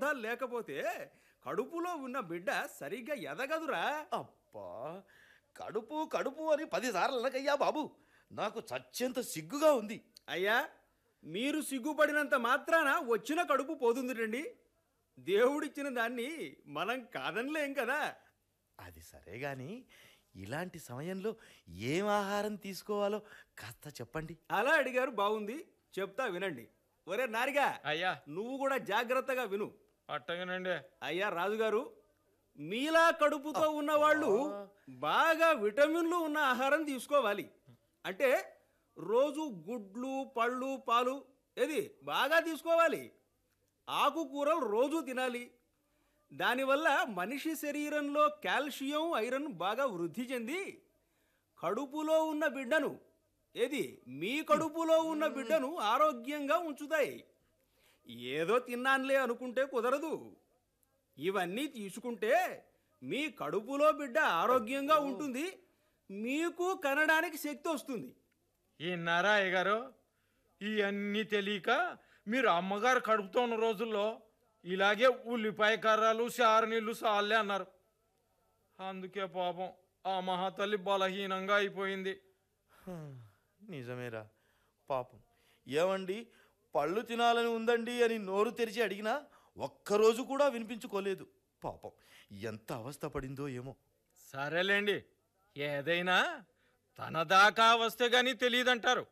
పదార్థాలు లేకపోతే కడుపులో ఉన్న బిడ్డ సరిగ్గా ఎదగదురా అబ్బా కడుపు కడుపు అని పదిసార్లు అనకయ్యా బాబు నాకు చచ్చేంత సిగ్గుగా ఉంది అయ్యా మీరు సిగ్గుపడినంత మాత్రాన వచ్చిన కడుపు పోతుందిటండి దేవుడిచ్చిన దాన్ని మనం కాదనిలేం కదా అది సరే గాని ఇలాంటి సమయంలో ఏం ఆహారం తీసుకోవాలో కాస్త చెప్పండి అలా అడిగారు బాగుంది చెప్తా వినండి ఒరే నారిగా అయ్యా నువ్వు కూడా జాగ్రత్తగా విను అట్టగనండి అయ్యా రాజుగారు మీలా కడుపుతో ఉన్నవాళ్ళు బాగా విటమిన్లు ఉన్న ఆహారం తీసుకోవాలి అంటే రోజు గుడ్లు పళ్ళు పాలు ఏది బాగా తీసుకోవాలి ఆకుకూరలు రోజు తినాలి దానివల్ల మనిషి శరీరంలో కాల్షియం ఐరన్ బాగా వృద్ధి చెంది కడుపులో ఉన్న బిడ్డను ఏది మీ కడుపులో ఉన్న బిడ్డను ఆరోగ్యంగా ఉంచుతాయి ఏదో తిన్నానులే అనుకుంటే కుదరదు ఇవన్నీ తీసుకుంటే మీ కడుపులో బిడ్డ ఆరోగ్యంగా ఉంటుంది మీకు కనడానికి శక్తి వస్తుంది ఈన్నారా అయ్యగారు ఇవన్నీ తెలియక మీరు అమ్మగారు కడుపుతో ఉన్న రోజుల్లో ఇలాగే ఉల్లిపాయ కర్రలు చారు నీళ్ళు సాలే అన్నారు అందుకే పాపం ఆ మహాతల్లి బలహీనంగా అయిపోయింది హ, నిజమేరా పాపం ఏమండి పళ్ళు తినాలని ఉందండి అని నోరు తెరిచి అడిగినా ఒక్కరోజు కూడా వినిపించుకోలేదు పాపం ఎంత అవస్థ పడిందో ఏమో సరేలేండి ఏదైనా తన దాకా వస్తే గానీ తెలియదంటారు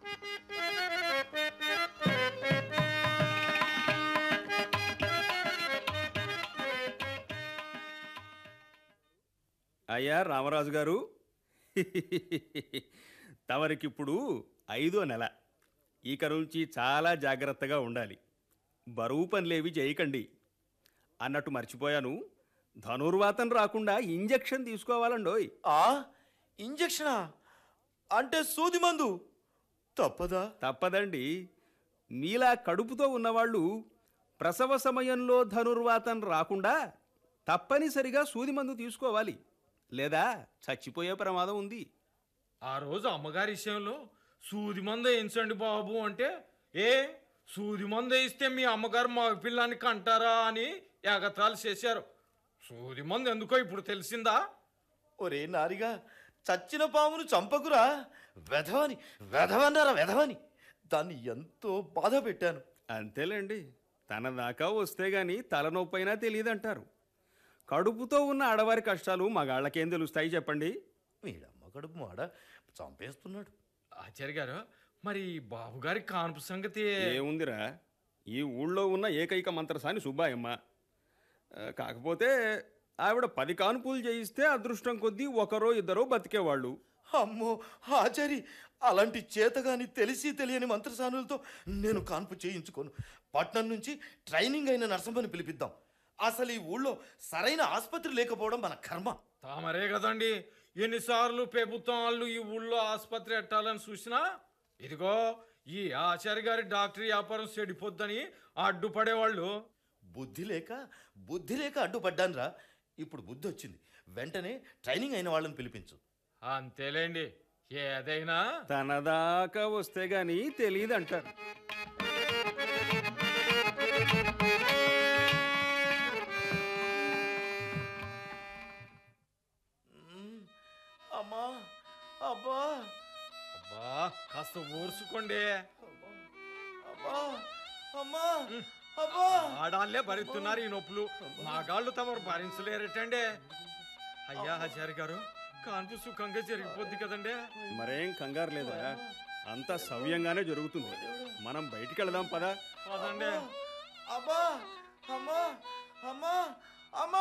అయ్యా రామరాజు గారు తమరికిప్పుడు ఐదో నెల ఇక నుంచి చాలా జాగ్రత్తగా ఉండాలి బరువు పనులేవి చేయకండి అన్నట్టు మర్చిపోయాను ధనుర్వాతం రాకుండా ఇంజెక్షన్ తీసుకోవాలండోయ్ ఆ ఇంజక్షనా అంటే సూది మందు తప్పదా తప్పదండి మీలా కడుపుతో ఉన్నవాళ్ళు ప్రసవ సమయంలో ధనుర్వాతం రాకుండా తప్పనిసరిగా సూది మందు తీసుకోవాలి లేదా చచ్చిపోయే ప్రమాదం ఉంది ఆ రోజు అమ్మగారి విషయంలో సూది మంద వేయించండి బాబు అంటే ఏ సూది మంద వేయిస్తే మీ అమ్మగారు మా పిల్లాన్ని కంటారా అని ఎగతాలు చేశారు సూది మందు ఎందుకో ఇప్పుడు తెలిసిందా ఒరే నారిగా చచ్చిన పామును చంపకురా వెధవని వెధవన్నారా వెధవని దాన్ని ఎంతో బాధ పెట్టాను అంతేలేండి తన దాకా వస్తే గాని తలనొప్పైనా తెలియదంటారు కడుపుతో ఉన్న ఆడవారి కష్టాలు మగాళ్ళకేం తెలుస్తాయి చెప్పండి వీడమ్మ కడుపు మాడ చంపేస్తున్నాడు ఆచార్య గారు మరి బాబుగారి కాన్పు సంగతి ఏముందిరా ఈ ఊళ్ళో ఉన్న ఏకైక మంత్రసాని సుబ్బాయమ్మ ఆ, కాకపోతే ఆవిడ పది కానుపులు చేయిస్తే అదృష్టం కొద్దీ ఒకరో ఇద్దరో బతికేవాళ్ళు అమ్మో ఆచారి అలాంటి చేతగాని తెలిసి తెలియని మంత్రసానులతో నేను కాన్పు చేయించుకోను పట్నం నుంచి ట్రైనింగ్ అయిన నర్సమ్మని పిలిపిద్దాం అసలు ఈ ఊళ్ళో సరైన ఆసుపత్రి లేకపోవడం మన కర్మ తామరే కదండి ఎన్నిసార్లు ప్రభుత్వం వాళ్ళు ఈ ఊళ్ళో ఆసుపత్రి ఎట్టాలని చూసినా ఇదిగో ఈ ఆచార్య గారి డాక్టరీ వ్యాపారం చెడిపోద్దని అడ్డుపడేవాళ్ళు బుద్ధి లేక బుద్ధి లేక అడ్డుపడ్డానురా ఇప్పుడు బుద్ధి వచ్చింది వెంటనే ట్రైనింగ్ అయిన వాళ్ళని పిలిపించు అంతేలేండి ఏదైనా తన దాకా వస్తే గాని తెలియదంటారు మ్మ్. అమ్మా అబ్బా అబ్బా కాస్త ఓర్చుకోండి అబ్బా అమ్మా అబ్బా ఆడాళ్ళే భరిస్తున్నారు ఈ నొప్పులు మాగాళ్ళు తమరు భరించలేరటండి అయ్యా ఆచార్య గారు కాన్పు సుఖంగా జరిగిపోద్ది కదండి మరేం కంగారు లేదా అంతా సవ్యంగానే జరుగుతుంది మనం బయటికి వెళదాం పదా అదండి అబ్బా అమ్మా అమ్మా అమ్మా